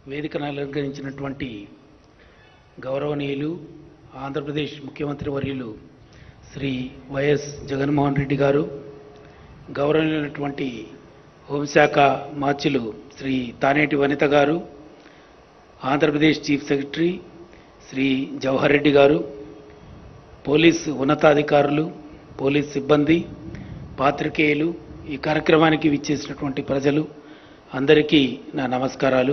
వేదికను అలంకరించినటువంటి గౌరవనీయులు ఆంధ్రప్రదేశ్ ముఖ్యమంత్రి వర్యులు శ్రీ వైఎస్ జగన్మోహన్ రెడ్డి గారు గౌరవనీయులైనటువంటి హోంశాఖ మార్చులు శ్రీ తానేటి వనిత గారు ఆంధ్రప్రదేశ్ చీఫ్ సెక్రటరీ శ్రీ జవహర్ రెడ్డి గారు పోలీస్ ఉన్నతాధికారులు పోలీస్ సిబ్బంది పాత్రికేయులు ఈ కార్యక్రమానికి విచ్చేసినటువంటి ప్రజలు అందరికీ నా నమస్కారాలు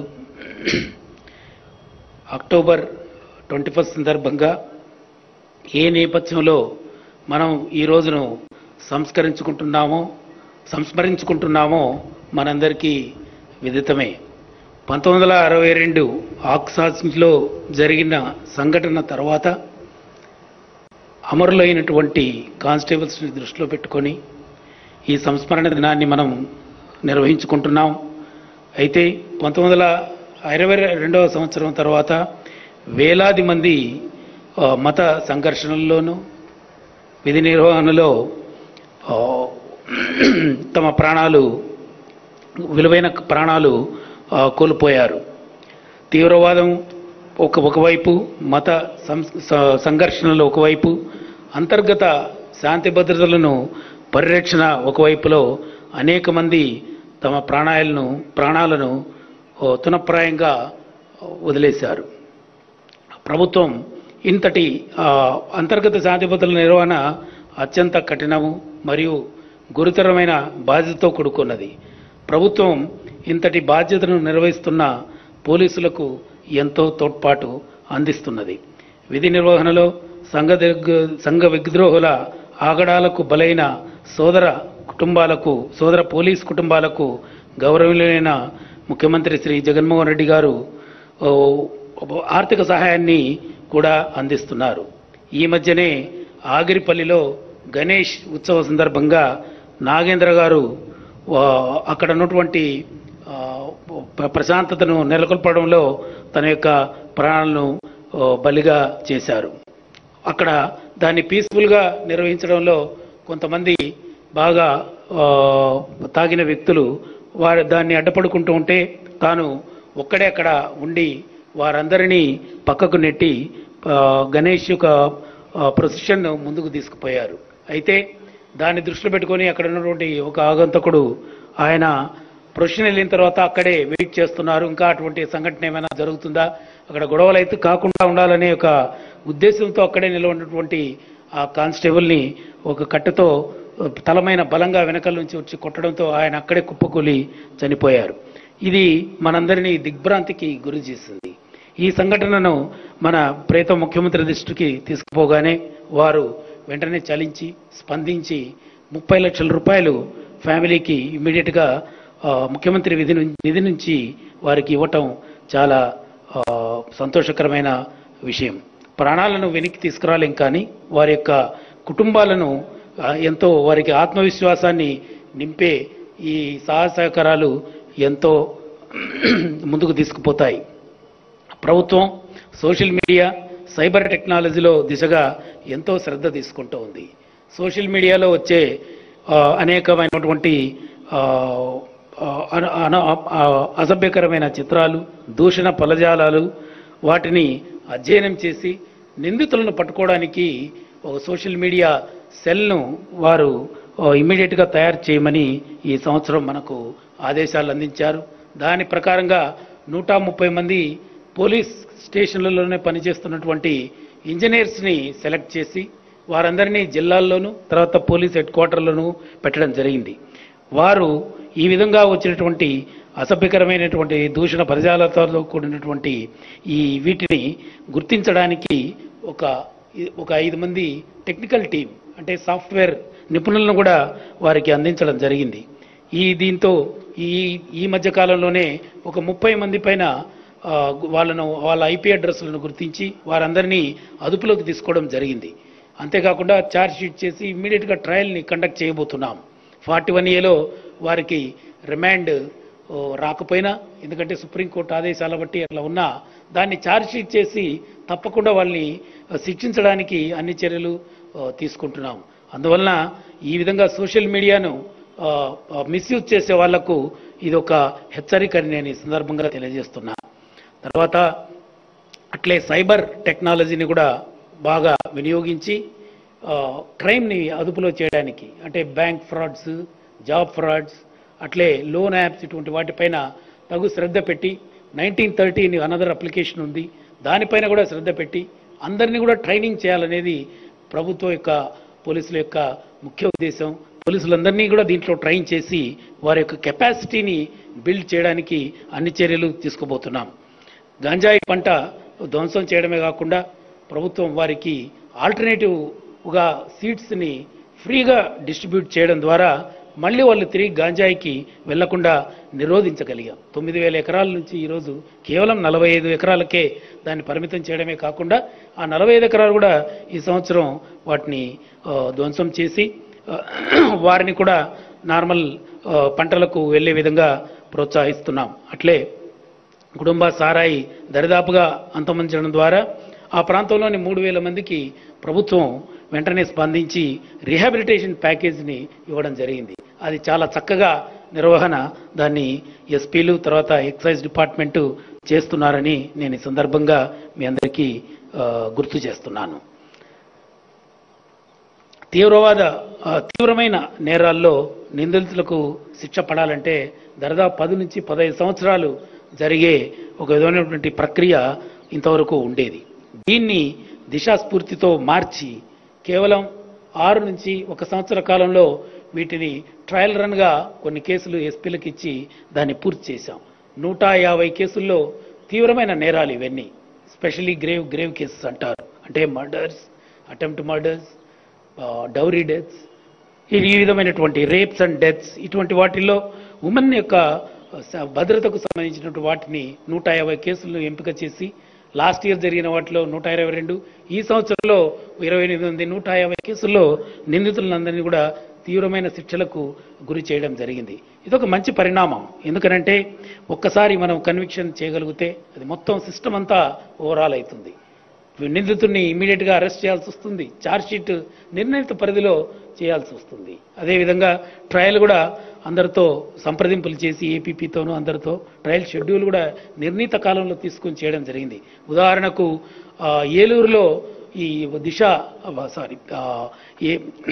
అక్టోబర్ ట్వంటీ ఫస్ట్ సందర్భంగా ఏ నేపథ్యంలో మనం ఈ రోజును సంస్కరించుకుంటున్నామో సంస్మరించుకుంటున్నామో మనందరికీ విదితమే పంతొమ్మిది వందల అరవై రెండు ఆక్సాస్లో జరిగిన సంఘటన తర్వాత అమరులైనటువంటి కానిస్టేబుల్స్ని దృష్టిలో పెట్టుకొని ఈ సంస్మరణ దినాన్ని మనం నిర్వహించుకుంటున్నాం అయితే పంతొమ్మిది వందల ఇరవై రెండవ సంవత్సరం తర్వాత వేలాది మంది ఆ, మత సంఘర్షణల్లోనూ విధి నిర్వహణలో ఆ, తమ ప్రాణాలు విలువైన ప్రాణాలు ఆ, కోల్పోయారు తీవ్రవాదం ఒక ఒకవైపు మత సం- స- సంఘర్షణలు ఒకవైపు అంతర్గత శాంతి భద్రతలను పరిరక్షణ ఒకవైపులో అనేక మంది తమ ప్రాణాలను ప్రాణాలను ఓ, తునప్రాయంగా వదిలేశారు ప్రభుత్వం ఇంతటి ఆ, అంతర్గత శాంతి భద్రతల నిర్వహణ అత్యంత కఠినము మరియు గురుతరమైన బాధ్యతతో కూడుకున్నది ప్రభుత్వం ఇంతటి బాధ్యతను నిర్వహిస్తున్న పోలీసులకు ఎంతో తోడ్పాటు అందిస్తున్నది విధి నిర్వహణలో సంఘ దిగ్- సంఘ విద్రోహుల ఆగడాలకు బలైన సోదర కుటుంబాలకు సోదర పోలీస్ కుటుంబాలకు గౌరవనీయులైన ముఖ్యమంత్రి శ్రీ జగన్మోహన్ రెడ్డి గారు ఓ, ఆర్థిక సహాయాన్ని కూడా అందిస్తున్నారు ఈ మధ్యనే ఆగిరిపల్లిలో గణేష్ ఉత్సవ సందర్భంగా నాగేంద్ర గారు ఆ, అక్కడ ఉన్నటువంటి ఆ, ప్ర- ప్రశాంతతను నెలకొల్పడంలో తన యొక్క ప్రాణాలను ఆ, బలిగా చేశారు అక్కడ దాన్ని పీస్ఫుల్గా నిర్వహించడంలో కొంతమంది బాగా ఆ, తాగిన వ్యక్తులు వారు దాన్ని అడ్డపడుకుంటూ ఉంటే తాను ఒక్కడే అక్కడ ఉండి వారందరినీ పక్కకు నెట్టి ఆ, గణేష్ యొక్క ప్రొసెషన్ ముందుకు తీసుకుపోయారు అయితే దాన్ని దృష్టిలో పెట్టుకొని అక్కడ ఉన్నటువంటి ఒక ఆగంతకుడు ఆయన ప్రొఫెషన్ వెళ్ళిన తర్వాత అక్కడే వెయిట్ చేస్తున్నారు ఇంకా అటువంటి సంఘటన ఏమైనా జరుగుతుందా అక్కడ గొడవలు అయితే కాకుండా ఉండాలనే ఒక ఉద్దేశంతో అక్కడే నిలబడినటువంటి ఆ కానిస్టేబుల్ని ఒక కట్టెతో తలమైన బలంగా వెనకాల నుంచి వచ్చి కొట్టడంతో ఆయన అక్కడే కుప్పకూలి చనిపోయారు ఇది మనందరినీ దిగ్భ్రాంతికి గురి చేసింది ఈ సంఘటనను మన ప్రేత ముఖ్యమంత్రి దృష్టికి తీసుకుపోగానే వారు వెంటనే చలించి స్పందించి ముప్పై లక్షల రూపాయలు ఫ్యామిలీకి ఇమ్మీడియట్గా ఆ, ముఖ్యమంత్రి విధి నుంచి నిధి నుంచి వారికి ఇవ్వటం చాలా ఆ, సంతోషకరమైన విషయం ప్రాణాలను వెనక్కి తీసుకురాలేం కానీ వారి యొక్క కుటుంబాలను ఆ, ఎంతో వారికి ఆత్మవిశ్వాసాన్ని నింపే ఈ సహసహకారాలు ఎంతో ముందుకు తీసుకుపోతాయి ప్రభుత్వం సోషల్ మీడియా సైబర్ టెక్నాలజీలో దిశగా ఎంతో శ్రద్ధ తీసుకుంటూ ఉంది సోషల్ మీడియాలో వచ్చే ఆ, అనేకమైనటువంటి ఆ, ఆ, అన- అన- ఆ, అసభ్యకరమైన చిత్రాలు దూషణ పలజాలాలు వాటిని అధ్యయనం చేసి నిందితులను పట్టుకోవడానికి ఒక సోషల్ మీడియా సెల్ను వారు ఇమ్మీడియట్గా తయారు చేయమని ఈ సంవత్సరం మనకు ఆదేశాలు అందించారు దాని ప్రకారంగా నూట ముప్పై మంది పోలీస్ స్టేషన్లలోనే పనిచేస్తున్నటువంటి ఇంజనీర్స్ని సెలెక్ట్ చేసి వారందరినీ జిల్లాల్లోనూ తర్వాత పోలీస్ హెడ్ క్వార్టర్లోనూ పెట్టడం జరిగింది వారు ఈ విధంగా వచ్చినటువంటి అసభ్యకరమైనటువంటి దూషణ పదజాలతో కూడినటువంటి ఈ వీటిని గుర్తించడానికి ఒక ఒక ఐదు మంది టెక్నికల్ టీం అంటే సాఫ్ట్వేర్ నిపుణులను కూడా వారికి అందించడం జరిగింది ఈ దీంతో ఈ ఈ మధ్య కాలంలోనే ఒక ముప్పై మంది పైన ఆ, వాళ్ళను వాళ్ళ ఐపీ అడ్రస్లను గుర్తించి వారందరినీ అదుపులోకి తీసుకోవడం జరిగింది అంతేకాకుండా ఛార్జ్ షీట్ చేసి ఇమ్మీడియట్గా ట్రయల్ని కండక్ట్ చేయబోతున్నాం ఫార్టీ వన్ ఏలో వారికి రిమాండ్ ఓ, రాకపోయినా ఎందుకంటే సుప్రీంకోర్టు ఆదేశాల బట్టి అట్లా ఉన్నా దాన్ని ఛార్జ్ షీట్ చేసి తప్పకుండా వాళ్ళని ఆ, శిక్షించడానికి అన్ని చర్యలు ఆ, తీసుకుంటున్నాం అందువలన ఈ విధంగా సోషల్ మీడియాను మిస్యూజ్ చేసే వాళ్లకు ఇది ఒక హెచ్చరికని నేను ఈ సందర్భంగా తెలియజేస్తున్నా తర్వాత అట్లే సైబర్ టెక్నాలజీని కూడా బాగా వినియోగించి ఆ, క్రైమ్ని అదుపులో చేయడానికి అంటే బ్యాంక్ ఫ్రాడ్స్ జాబ్ ఫ్రాడ్స్ అట్లే లోన్ యాప్స్ ఇటువంటి వాటిపైన తగు శ్రద్ధ పెట్టి నైన్టీన్ థర్టీని అనదర్ అప్లికేషన్ ఉంది దానిపైన కూడా శ్రద్ధ పెట్టి అందరినీ కూడా ట్రైనింగ్ చేయాలనేది ప్రభుత్వం యొక్క పోలీసుల యొక్క ముఖ్య ఉద్దేశం పోలీసులందరినీ కూడా దీంట్లో ట్రైన్ చేసి వారి యొక్క కెపాసిటీని బిల్డ్ చేయడానికి అన్ని చర్యలు తీసుకోబోతున్నాం గంజాయి పంట ధ్వంసం చేయడమే కాకుండా ప్రభుత్వం వారికి ఆల్టర్నేటివ్గా సీడ్స్ని ఫ్రీగా డిస్ట్రిబ్యూట్ చేయడం ద్వారా మళ్ళీ వాళ్ళు తిరిగి గాంజాయికి వెళ్లకుండా నిరోధించగలిగాం తొమ్మిది వేల ఎకరాల నుంచి ఈరోజు కేవలం నలభై ఐదు ఎకరాలకే దాన్ని పరిమితం చేయడమే కాకుండా ఆ నలభై ఐదు ఎకరాలు కూడా ఈ సంవత్సరం వాటిని ఆ, ధ్వంసం చేసి ఆ, వారిని కూడా నార్మల్ ఆ, పంటలకు వెళ్ళే విధంగా ప్రోత్సహిస్తున్నాం అట్లే కుటుంబ సారాయి దరిదాపుగా అంతమందించడం ద్వారా ఆ ప్రాంతంలోని మూడు వేల మందికి ప్రభుత్వం వెంటనే స్పందించి రీహాబిలిటేషన్ ప్యాకేజీని ఇవ్వడం జరిగింది అది చాలా చక్కగా నిర్వహణ దాన్ని ఎస్పీలు తర్వాత ఎక్సైజ్ డిపార్ట్మెంటు చేస్తున్నారని నేను ఈ సందర్భంగా మీ అందరికీ ఆ, గుర్తు చేస్తున్నాను తీవ్రవాద ఆ, తీవ్రమైన నేరాల్లో నిందితులకు శిక్ష పడాలంటే దరిదాపు పది నుంచి పదహైదు సంవత్సరాలు జరిగే ఒక విధమైనటువంటి ప్రక్రియ ఇంతవరకు ఉండేది దీన్ని దిశాస్ఫూర్తితో మార్చి కేవలం ఆరు నుంచి ఒక సంవత్సర కాలంలో వీటిని ట్రయల్ రన్గా కొన్ని కేసులు ఎస్పీలకు ఇచ్చి దాన్ని పూర్తి చేశాం నూట యాభై కేసుల్లో తీవ్రమైన నేరాలు ఇవన్నీ స్పెషలీ గ్రేవ్ గ్రేవ్ కేసెస్ అంటారు అంటే murders attempt murders dowry deaths ఈ విధమైనటువంటి రేప్స్ అండ్ డెత్స్ ఇటువంటి వాటిల్లో ఉమెన్ యొక్క స- భద్రతకు సంబంధించినటువంటి వాటిని నూట యాభై కేసులను ఎంపిక చేసి లాస్ట్ ఇయర్ జరిగిన వాటిలో నూట ఇరవై రెండు ఈ సంవత్సరంలో ఇరవై ఎనిమిది మంది నూట యాభై కేసుల్లో నిందితులందరినీ కూడా తీవ్రమైన శిక్షలకు గురి చేయడం జరిగింది ఇది ఒక మంచి పరిణామం ఎందుకనంటే ఒక్కసారి మనం కన్విక్షన్ చేయగలిగితే అది మొత్తం సిస్టమ్ అంతా ఓవరాల్ అవుతుంది నిందితుడిని ఇమీడియట్ గా అరెస్ట్ చేయాల్సి వస్తుంది ఛార్జ్ షీట్ నిర్ణీత పరిధిలో చేయాల్సి వస్తుంది అదేవిధంగా ట్రయల్ కూడా అందరితో సంప్రదింపులు చేసి ఏపీపీతోనూ అందరితో ట్రయల్ షెడ్యూల్ కూడా నిర్ణీత కాలంలో తీసుకొని చేయడం జరిగింది ఉదాహరణకు ఆ, ఏలూరులో ఈ దిశ సారీ ఏ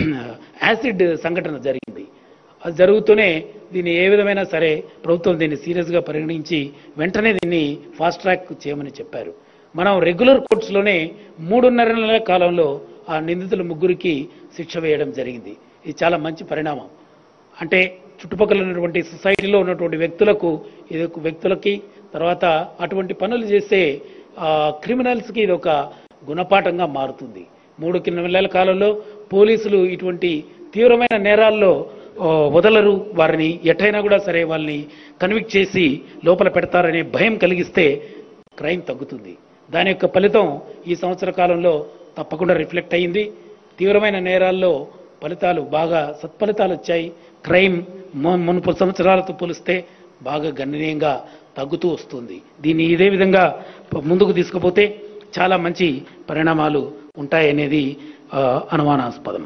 యాసిడ్ సంఘటన జరిగింది అది జరుగుతూనే దీన్ని ఏ విధమైనా సరే ప్రభుత్వం దీన్ని సీరియస్గా పరిగణించి వెంటనే దీన్ని ఫాస్ట్ ట్రాక్ చేయమని చెప్పారు మనం రెగ్యులర్ కోర్ట్స్లోనే మూడున్నర నెలల కాలంలో ఆ నిందితుల ముగ్గురికి శిక్ష వేయడం జరిగింది ఇది చాలా మంచి పరిణామం అంటే చుట్టుపక్కల ఉన్నటువంటి సొసైటీలో ఉన్నటువంటి వ్యక్తులకు ఇది ఒక వ్యక్తులకి తర్వాత అటువంటి పనులు చేసే క్రిమినల్స్కి ఇది ఒక గుణపాఠంగా మారుతుంది మూడు కింద నెలల కాలంలో పోలీసులు ఇటువంటి తీవ్రమైన నేరాల్లో ఆ, వదలరు వారిని ఎట్టయినా కూడా సరే వాళ్ళని కన్విక్ట్ చేసి లోపల పెడతారనే భయం కలిగిస్తే క్రైమ్ తగ్గుతుంది దాని యొక్క ఫలితం ఈ సంవత్సర కాలంలో తప్పకుండా రిఫ్లెక్ట్ అయింది తీవ్రమైన నేరాల్లో ఫలితాలు బాగా సత్ఫలితాలు వచ్చాయి క్రైమ్ ము- మునుపు సంవత్సరాలతో పోలిస్తే బాగా గణనీయంగా తగ్గుతూ వస్తుంది దీన్ని ఇదే విధంగా ప- ముందుకు తీసుకుపోతే చాలా మంచి పరిణామాలు ఉంటాయనేది ఆ, అనుమానాస్పదం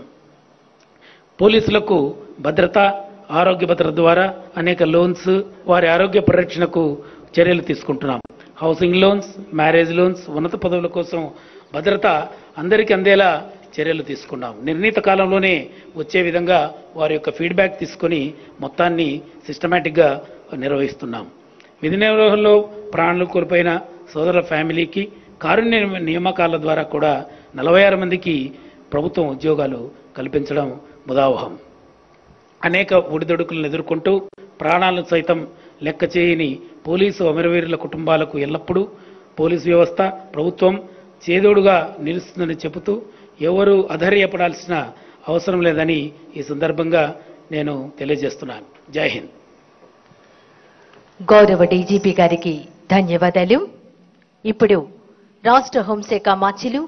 పోలీసులకు భద్రత ఆరోగ్య భద్రత ద్వారా అనేక లోన్స్ వారి ఆరోగ్య పరిరక్షణకు చర్యలు తీసుకుంటున్నాం హౌసింగ్ లోన్స్ మ్యారేజ్ లోన్స్ ఉన్నత పదవుల కోసం భద్రత అందరికీ అందేలా చర్యలు తీసుకున్నాం నిర్ణీత కాలంలోనే వచ్చే విధంగా వారి యొక్క ఫీడ్బ్యాక్ తీసుకొని మొత్తాన్ని సిస్టమేటిక్గా నిర్వహిస్తున్నాం విధి నిర్వహణలో ప్రాణాలు కోల్పోయిన సోదరుల ఫ్యామిలీకి కారుణ్య నియామకాల ద్వారా కూడా నలభై ఆరు మందికి ప్రభుత్వం ఉద్యోగాలు కల్పించడం ముదావహం అనేక ఒడిదొడుకులను ఎదుర్కొంటూ ప్రాణాలను సైతం లెక్క చేయని పోలీసు అమరవీరుల కుటుంబాలకు ఎల్లప్పుడూ పోలీసు వ్యవస్థ ప్రభుత్వం చేదోడుగా నిలుస్తుందని చెబుతూ ఎవరు అధైర్యపడాల్సిన అవసరం లేదని ఈ సందర్భంగా నేను తెలియజేస్తున్నాను జై హింద్ గౌరవ డీజీపీ గారికి ధన్యవాదాలు ఇప్పుడు రాష్ట్ర హోంశాఖ మాచిలు